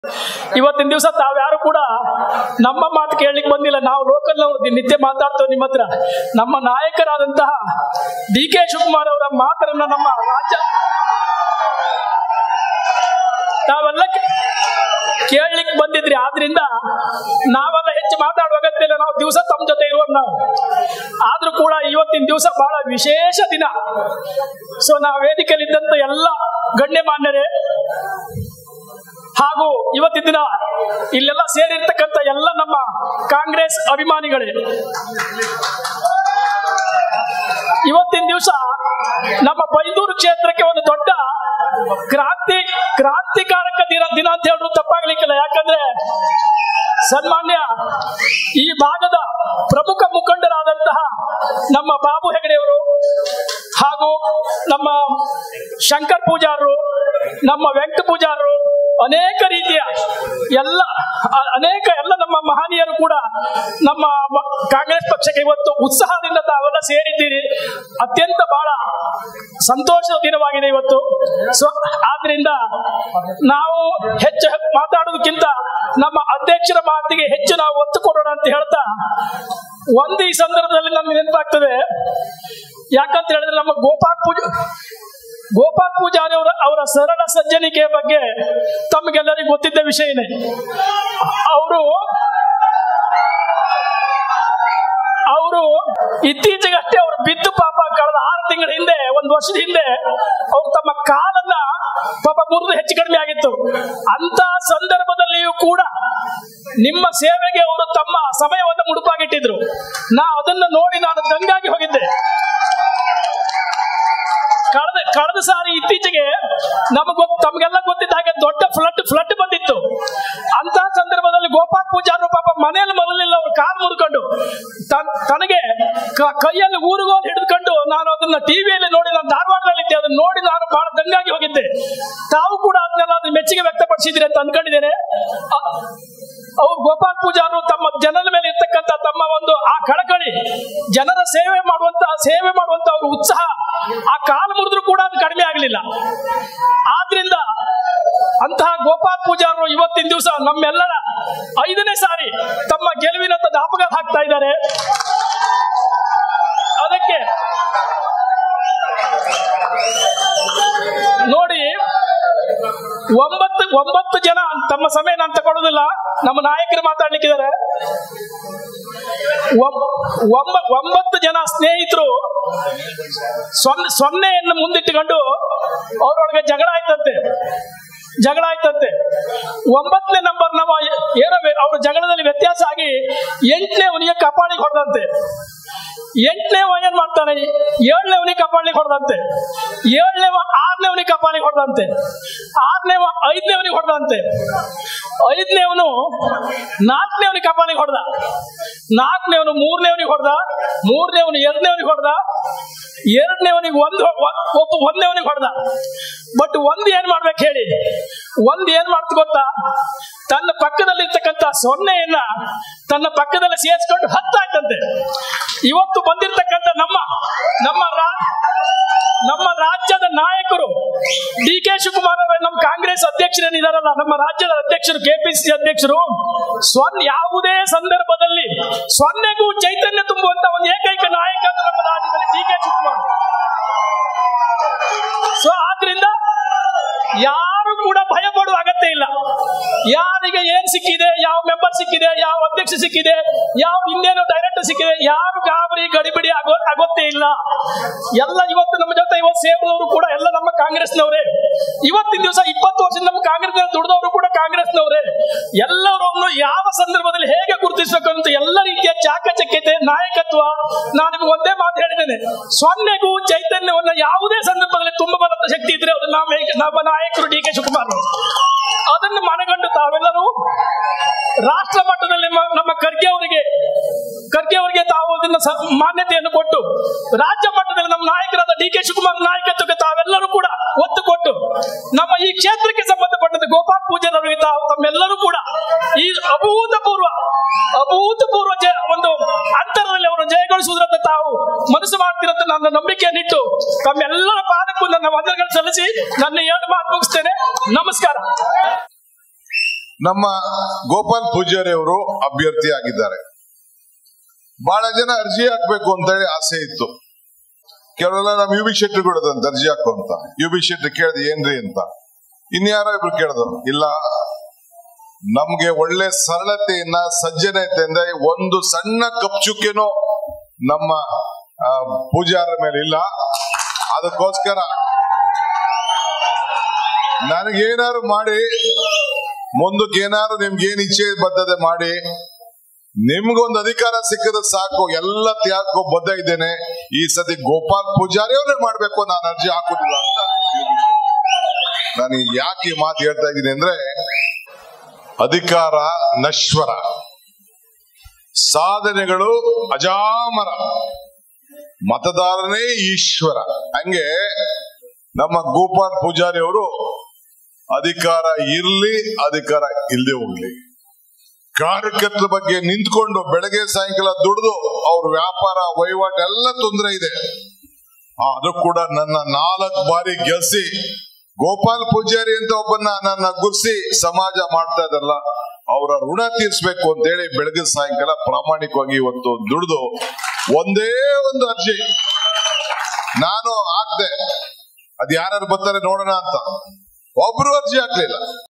ಇವತ್ತಿನ ದಿವಸ ತಾವ್ಯಾರು ಕೂಡ ನಮ್ಮ ಮಾತು ಕೇಳಲಿಕ್ಕೆ ಬಂದಿಲ್ಲ ನಾವು ಲೋಕಲ್ ನಿತ್ಯ ಮಾತಾಡ್ತೇವೆ ನಿಮ್ಮ ಹತ್ರ ನಮ್ಮ ನಾಯಕರಾದಂತಹ ಡಿ ಕೆ ಶಿವಕುಮಾರ್ ಅವರ ಮಾತನ್ನ ನಮ್ಮ ರಾಜ್ಯ ತಾವೆಲ್ಲ ಕೇ- ಕೇಳಲಿಕ್ಕೆ ಬಂದಿದ್ರಿ ಆದ್ರಿಂದ ನಾವೆಲ್ಲ ಹೆಚ್ಚು ಮಾತಾಡುವ ಅಗತ್ಯ ಇಲ್ಲ ನಾವು ದಿವಸ ತಮ್ಮ ಜೊತೆ ಇರುವ ನಾವು ಆದ್ರೂ ಕೂಡ ಇವತ್ತಿನ ದಿವಸ ಬಹಳ ವಿಶೇಷ ದಿನ ಸೊ ನಾವು ವೇದಿಕೆಯಲ್ಲಿ ಇದ್ದಂತ ಎಲ್ಲ ಗಣ್ಯಮಾನ್ಯರೇ ಹಾಗೂ ಇವತ್ತಿನ ದಿನ ಇಲ್ಲೆಲ್ಲ ಸೇರಿರ್ತಕ್ಕಂಥ ಎಲ್ಲ ನಮ್ಮ ಕಾಂಗ್ರೆಸ್ ಅಭಿಮಾನಿಗಳೇ ಇವತ್ತಿನ ದಿವಸ ನಮ್ಮ ಬೈದೂರು ಕ್ಷೇತ್ರಕ್ಕೆ ಒಂದು ದೊಡ್ಡ ಕ್ರಾಂತಿ ಕ್ರಾಂತಿಕಾರಕ ದಿನ ದಿನ ಅಂತ ಹೇಳಿದ್ರು ತಪ್ಪಾಗ್ಲಿಕ್ಕಿಲ್ಲ ಯಾಕಂದ್ರೆ ಸನ್ಮಾನ್ಯ ಈ ಭಾಗದ ಪ್ರಮುಖ ಮುಖಂಡರಾದಂತಹ ನಮ್ಮ ಬಾಬು ಹೆಗಡೆಯವರು ಹಾಗೂ ನಮ್ಮ ಶಂಕರ್ ಪೂಜಾರರು ನಮ್ಮ ವೆಂಕಟ ಪೂಜಾರರು ಅನೇಕ ರೀತಿಯ ಎಲ್ಲ ಅ- ಅನೇಕ ಎಲ್ಲ ನಮ್ಮ ಮಹನೀಯರು ಕೂಡ ನಮ್ಮ ಮ- ಕಾಂಗ್ರೆಸ್ ಪಕ್ಷಕ್ಕೆ ಇವತ್ತು ಉತ್ಸಾಹದಿಂದ ತಾವೆಲ್ಲ ಸೇರಿದ್ದೀರಿ ಅತ್ಯಂತ ಬಹಳ ಸಂತೋಷದ ದಿನವಾಗಿದೆ ಇವತ್ತು ಸೊ ಆದ್ರಿಂದ ನಾವು ಹೆಚ್ಚು ಮಾತಾಡೋದಕ್ಕಿಂತ ನಮ್ಮ ಅಧ್ಯಕ್ಷರ ಮಾತಿಗೆ ಹೆಚ್ಚು ನಾವು ಒತ್ತು ಕೊಡೋಣ ಅಂತ ಹೇಳ್ತಾ ಒಂದು ಈ ಸಂದರ್ಭದಲ್ಲಿ ನಮ್ಗೆ ನೆನಪಾಗ್ತದೆ ಯಾಕಂತ ಹೇಳಿದ್ರೆ ನಮ್ಮ ಗೋಪಾಲ್ ಪೂಜೆ ಗೋಪಾಲ್ ಪೂಜಾರಿ ಅವರ ಅವರ ಸರಳ ಸಜ್ಜನಿಕೆಯ ಬಗ್ಗೆ ತಮಗೆಲ್ಲರಿಗೂ ಗೊತ್ತಿದ್ದ ವಿಷಯನೇ ಅವರು ಅವರು ಇತ್ತೀಚೆಗಷ್ಟೇ ಅವರು ಬಿದ್ದು ಪಾಪ ಕಳೆದ ಆರು ತಿಂಗಳ ಹಿಂದೆ ಒಂದು ವರ್ಷದ ಹಿಂದೆ ಅವರು ತಮ್ಮ ಕಾಲನ್ನ ಪಾಪ ಮುರಿದು ಹೆಚ್ಚು ಕಡಿಮೆ ಆಗಿತ್ತು ಅಂತ ಸಂದರ್ಭದಲ್ಲಿಯೂ ಕೂಡ ನಿಮ್ಮ ಸೇವೆಗೆ ಅವರು ತಮ್ಮ ಸಮಯವನ್ನು ಮುಡುಪಾಗಿಟ್ಟಿದ್ರು ನಾ ಅದನ್ನ ನೋಡಿ ನಾನು ದಂಗಾಗಿ ಹೋಗಿದ್ದೆ ಕಳೆದ ಕಳೆದ ಸಾರಿ ಇತ್ತೀಚೆಗೆ ನಮಗ್ ಗೊತ್ತ ತಮಗೆಲ್ಲ ಗೊತ್ತಿದ್ದ ಹಾಗೆ ದೊಡ್ಡ ಫ್ಲಡ್ ಫ್ಲಡ್ ಬಂದಿತ್ತು ಅಂತ ಸಂದರ್ಭದಲ್ಲಿ ಗೋಪಾಲ್ ಪೂಜಾರು ಪಾಪ ಮನೆಯಲ್ಲಿ ಮರಲಿಲ್ಲ ಅವ್ರು ಕಾಲು ಮುರ್ಕೊಂಡು ತನ್- ತನಗೆ ಕ- ಕೈಯಲ್ಲಿ ಊರುಗೋಲು ಹಿಡಿದುಕೊಂಡು ನಾನು ಅದನ್ನ ಟಿವಿಯಲ್ಲಿ ನೋಡಿ ನಾನು ಧಾರವಾಡದಲ್ಲಿದ್ದೆ ಅದನ್ನ ನೋಡಿ ನಾನು ಬಹಳ ದಂಗಾಗಿ ಹೋಗಿದ್ದೆ ತಾವು ಕೂಡ ಅದನ್ನೆಲ್ಲ ಅದನ್ನ ಮೆಚ್ಚುಗೆ ವ್ಯಕ್ತಪಡಿಸಿದ್ರಿ ಅಂತ ಅನ್ಕೊಂಡಿದ್ದೇನೆ ಅ- ಅವ್ರು ಗೋಪಾಲ್ ಪೂಜಾರು ತಮ್ಮ ಜನರ ಮೇಲೆ ಇರ್ತಕ್ಕಂಥ ತಮ್ಮ ಒಂದು ಆ ಕಳಕಳಿ ಜನರ ಸೇವೆ ಮಾಡುವಂತ ಸೇವೆ ಮಾಡುವಂತ ಅವ್ರ ಉತ್ಸಾಹ ಆ ಕಾಲು ಮುರಿದ್ರು ಕೂಡ ಅದು ಕಡಿಮೆ ಆಗಲಿಲ್ಲ ಆದ್ರಿಂದ ಅಂತಹ ಗೋಪಾಲ್ ಪೂಜಾರು ಇವತ್ತಿನ ದಿವಸ ನಮ್ಮೆಲ್ಲರ ಐದನೇ ಸಾರಿ ತಮ್ಮ ಗೆಲುವಿನತ್ತ ದಾಪಗಾಲ ಹಾಕ್ತಾ ಇದ್ದಾರೆ ಅದಕ್ಕೆ ನೋಡಿ ಒಂಬತ್ತು ಒಂಬತ್ತು ಜನ ತಮ್ಮ ಸಮಯ ನಾನು ತಗೊಳ್ಳೋದಿಲ್ಲ ನಮ್ಮ ನಾಯಕರು ಮಾತಾಡ್ಲಿಕ್ಕಿದ್ದಾರೆ ಒಂ- ಒಂಬ- ಒಂಬತ್ತು ಜನ ಸ್ನೇಹಿತರು ಸೊನ್ನೆ ಸೊನ್ನೆಯನ್ನು ಮುಂದಿಟ್ಟುಕೊಂಡು ಅವರೊಳಗೆ ಜಗಳ ಆಯ್ತಂತೆ ಜಗಳ ಆಯ್ತಂತೆ ಒಂಬತ್ತನೇ ನಂಬರ್ ನಮ್ಮ ಏನೋ ಅವ್ರ ಜಗಳದಲ್ಲಿ ವ್ಯತ್ಯಾಸ ಆಗಿ ಎಂಟನೇ ಅವನಿಗೆ ಕಪಾಳಿಗೆ ಹೊಡೆದಂತೆ ಎಂಟನೇ ಏನ್ ಮಾಡ್ತಾನೆ ಏಳನೇ ಅವನಿಗೆ ಕಪಾಳಿಗೆ ಹೊಡೆದಂತೆ ಏಳನೇ ಆರನೇ ಅವನಿಗೆ ಕಪಾಳಿಗೆ ಹೊಡೆದಂತೆ ಆರನೇ ಐದನೇ ಅವನಿಗೆ ಹೊಡೆದಂತೆ ಐದನೇ ಅವನು ನಾಲ್ಕನೇ ಅವನಿಗೆ ಕಪಾಳಿಗೆ ಹೊಡೆದ ನಾಲ್ಕನೇ ಅವನು ಮೂರನೇ ಅವನಿಗೆ ಹೊಡೆದ ಮೂರನೇ ಅವನು ಎರಡನೇ ಅವನಿಗೆ ಹೊಡೆದ ಎರಡನೇ ಅವನಿಗೆ ಒಂದು ಒಬ್ಬ ಒಂದನೇ ಅವನಿಗೆ ಹೊಡೆದ ಬಟ್ ಒಂದ್ ಏನ್ ಮಾಡ್ಬೇಕು ಹೇಳಿ ಒಂದ್ ಏನ್ ಮಾಡ್ತು ಗೊತ್ತಾ ತನ್ನ ಪಕ್ಕದಲ್ಲಿರ್ತಕ್ಕಂಥ ಸೊನ್ನೆಯನ್ನ ತನ್ನ ಪಕ್ಕದಲ್ಲಿ ಸೇರಿಸ್ಕೊಂಡು ಹತ್ತಾಯ್ತಂತೆ ಇವತ್ತು ಬಂದಿರ್ತಕ್ಕಂಥ ನಮ್ಮ ನಮ್ಮ ರಾ- ನಮ್ಮ ರಾಜ್ಯದ ನಾಯಕರು ಡಿ ಕೆ ಶಿವಕುಮಾರ್ ಅವರೇ ನಮ್ಮ ಕಾಂಗ್ರೆಸ್ ಅಧ್ಯಕ್ಷರೇನಿದಾರಲ್ಲ ನಮ್ಮ ರಾಜ್ಯದ ಅಧ್ಯಕ್ಷರು ಕೆಪಿಸಿಸಿ ಅಧ್ಯಕ್ಷರು ಸ್ವನ್ ಯಾವುದೇ ಸಂದರ್ಭದಲ್ಲಿ ಸೊನ್ನೆಗೂ ಚೈತನ್ಯ ತುಂಬುವಂತ ಒಂದು ಏಕೈಕ ನಾಯಕ ಅಂದ್ರೆ ನಮ್ಮ ರಾಜ್ಯದಲ್ಲಿ ಡಿ ಕೆ ಶಿವಕುಮಾರ್ ಸೊ ಆದ್ರಿಂದ ಯಾರು ಕೂಡ ಭಯ ಪಡುವ ಅಗತ್ಯ ಇಲ್ಲ ಯಾರಿಗೆ ಏನ್ ಸಿಕ್ಕಿದೆ ಯಾವ ಮೆಂಬರ್ ಸಿಕ್ಕಿದೆ ಯಾವ ಅಧ್ಯಕ್ಷ ಸಿಕ್ಕಿದೆ ಯಾವ ಇನ್ನೇನೋ ಡೈರೆಕ್ಟರ್ ಸಿಕ್ಕಿದೆ ಯಾರು ಗಾಬರಿ ಗಡಿಬಿಡಿ ಆಗೋ ಅಗತ್ಯ ಇಲ್ಲ ಎಲ್ಲ ಇವತ್ತು ನಮ್ಮ ಜೊತೆ ಇವತ್ತು ಸೇರಿದವರು ಕೂಡ ಎಲ್ಲ ನಮ್ಮ ಕಾಂಗ್ರೆಸ್ನವರೇ ಇವತ್ತಿನ ದಿವಸ ಇಪ್ಪತ್ತು ವರ್ಷ ನಮ್ಮ ಕಾಂಗ್ರೆಸ್ ದುಡಿದವರು ಕೂಡ ಕಾಂಗ್ರೆಸ್ನವರೇ ಎಲ್ಲರನ್ನು ಯಾವ ಸಂದರ್ಭದಲ್ಲಿ ಹೇಗೆ ಗುರುತಿಸಬೇಕು ಅಂತ ಎಲ್ಲ ರೀತಿಯ ಚಾಕಚಕ್ಯತೆ ನಾಯಕತ್ವ ನಾನು ನಿಮ್ಗೆ ಒಂದೇ ಮಾತು ಹೇಳಿದ್ದೇನೆ ಸೊನ್ನೆಗೂ ಚೈತನ್ಯವನ್ನ ಯಾವುದೇ ಸಂದರ್ಭದಲ್ಲಿ ತುಂಬಬಲ್ಲಂತ ಶಕ್ತಿ ಇದ್ರೆ ಅದು ನಮ್ಮ ನಮ್ಮ ನಾಯಕರು ಡಿ ಕೆ ಶಿವಕುಮಾರ್ ಅದನ್ನು ಮನಗಂಡು ತಾವೆಲ್ಲರೂ ರಾಷ್ಟ್ರ ಮಟ್ಟದಲ್ಲಿ ನಮ್ಮ- ನಮ್ಮ ಖರ್ಗೆ ಅವರಿಗೆ ಖರ್ಗೆ ಅವರಿಗೆ ತಾವು ಅದನ್ನ ಸ- ಮಾನ್ಯತೆಯನ್ನು ಕೊಟ್ಟು ರಾಜ್ಯ ಮಟ್ಟದಲ್ಲಿ ನಮ್ಮ ನಾಯಕರಾದ ಡಿ ಕೆ ಶಿವಕುಮಾರ್ ನಾಯಕತ್ವಕ್ಕೆ ತಾವೆಲ್ಲರೂ ಕೂಡ ಒತ್ತು ಕೊಟ್ಟು ನಮ್ಮ ಈ ಕ್ಷೇತ್ರಕ್ಕೆ ಸಂಬಂಧಪಟ್ಟಂತೆ ಗೋಪಾಲ್ ಪೂಜಾರ್ ಅವರಿಗೆ ತಾವು ತಮ್ಮೆಲ್ಲರೂ ಕೂಡ ಈ ಅಭೂತಪೂರ್ವ ಅಭೂತಪೂರ್ವ ಜಯ ಒಂದು ಅಂತರದಲ್ಲಿ ಅವರು ಜಯಗೊಳಿಸುವುದರಿಂದ ತಾವು ಮನಸ್ಸು ಮಾಡ್ತಿರಂತ ನನ್ನ ನಂಬಿಕೆಯನ್ನಿಟ್ಟು ತಮ್ಮೆಲ್ಲರ ಪಾದಕ್ಕೂ ನನ್ನ ವಂದನೆಗಳು ಸಲ್ಲಿಸಿ ನನ್ನ ಎರಡು ಮಾತು ಮುಗಿಸ್ತೇನೆ ನಮಸ್ಕಾರ ನಮ್ಮ ಗೋಪಾಲ್ ಪೂಜಾರಿ ಅವರು ಅಭ್ಯರ್ಥಿ ಆಗಿದ್ದಾರೆ ಬಹಳ ಜನ ಅರ್ಜಿ ಹಾಕ್ಬೇಕು ಅಂತ ಹೇಳಿ ಆಸೆ ಇತ್ತು ಕೆಲವೆಲ್ಲ ನಮ್ ಯು ಬಿ ಶೆಟ್ಟಿ ಕೊಡೋದಂತ ಅರ್ಜಿ ಹಾಕು ಅಂತ ಯು ಬಿ ಶೆಟ್ಟಿ ಕೇಳ್ದೆ ಏನ್ರಿ ಅಂತ ಇನ್ಯಾರೋ ಇಬ್ರು ಕೇಳಿದ್ರು ಇಲ್ಲ ನಮ್ಗೆ ಒಳ್ಳೆ ಸರಳತೆಯಿಂದ ಸಜ್ಜನತೆಯಿಂದ ಒಂದು ಸಣ್ಣ ಕಪ್ಚುಕ್ಕೆನೋ ನಮ್ಮ ಆ, ಪೂಜಾರ ಮೇಲೆ ಇಲ್ಲ ಅದಕ್ಕೋಸ್ಕರ ನನಗೇನಾದ್ರು ಮಾಡಿ ಮುಂದಕ್ಕೆ ಏನಾದ್ರು ನಿಮ್ಗೆ ಏನ್ ಇಚ್ಛೆ ಬದ್ಧತೆ ಮಾಡಿ ನಿಮ್ಗೊಂದು ಅಧಿಕಾರ ಸಿಕ್ಕಿದ್ರೆ ಸಾಕು ಎಲ್ಲ ತ್ಯಾಗಕ್ಕೂ ಬದ್ಧ ಇದ್ದೇನೆ ಈ ಸತಿ ಗೋಪಾಲ್ ಪೂಜಾರಿ ಅವರೇ ಮಾಡ್ಬೇಕು ನಾನು ಅರ್ಜಿ ಹಾಕುದಿಲ್ಲ ಅಂತ ನಾನು ಯಾಕೆ ಈ ಮಾತು ಹೇಳ್ತಾ ಇದ್ದೀನಿ ಅಂದ್ರೆ ಅಧಿಕಾರ ನಶ್ವರ ಸಾಧನೆಗಳು ಅಜಾಮರ ಮತದಾರನೇ ಈಶ್ವರ ಹಂಗೆ ನಮ್ಮ ಗೋಪಾಲ್ ಪೂಜಾರಿ ಅವರು ಅಧಿಕಾರ ಇರ್ಲಿ ಅಧಿಕಾರ ಇಲ್ಲದೆ ಹೋಗ್ಲಿ ಕಾರ್ಯಕರ್ತರ ಬಗ್ಗೆ ನಿಂತ್ಕೊಂಡು ಬೆಳಗ್ಗೆ ಸಾಯಂಕಾಲ ದುಡಿದು ಅವ್ರ ವ್ಯಾಪಾರ ವಹಿವಾಟು ಎಲ್ಲ ತೊಂದರೆ ಇದೆ ಅದು ಕೂಡ ನನ್ನ ನಾಲ್ಕು ಬಾರಿ ಗೆಲ್ಸಿ ಗೋಪಾಲ್ ಪೂಜಾರಿ ಅಂತ ಒಬ್ಬನ್ನ ನನ್ನ ಗುರ್ಸಿ ಸಮಾಜ ಮಾಡ್ತಾ ಇದಾರಲ್ಲ ಅವರ ಋಣ ತೀರ್ಸ್ಬೇಕು ಅಂತ ಹೇಳಿ ಬೆಳಗ್ಗೆ ಸಾಯಂಕಾಲ ಪ್ರಾಮಾಣಿಕವಾಗಿ ಇವತ್ತು ದುಡಿದು ಒಂದೇ ಒಂದು ಅರ್ಜಿ ನಾನು ಹಾಕ್ದೆ ಅದ್ ಯಾರು ಬರ್ತಾರೆ ನೋಡೋಣ ಅಂತ ಒಬ್ರು ಅರ್ಜಿ ಹಾಕ್ಲಿಲ್ಲ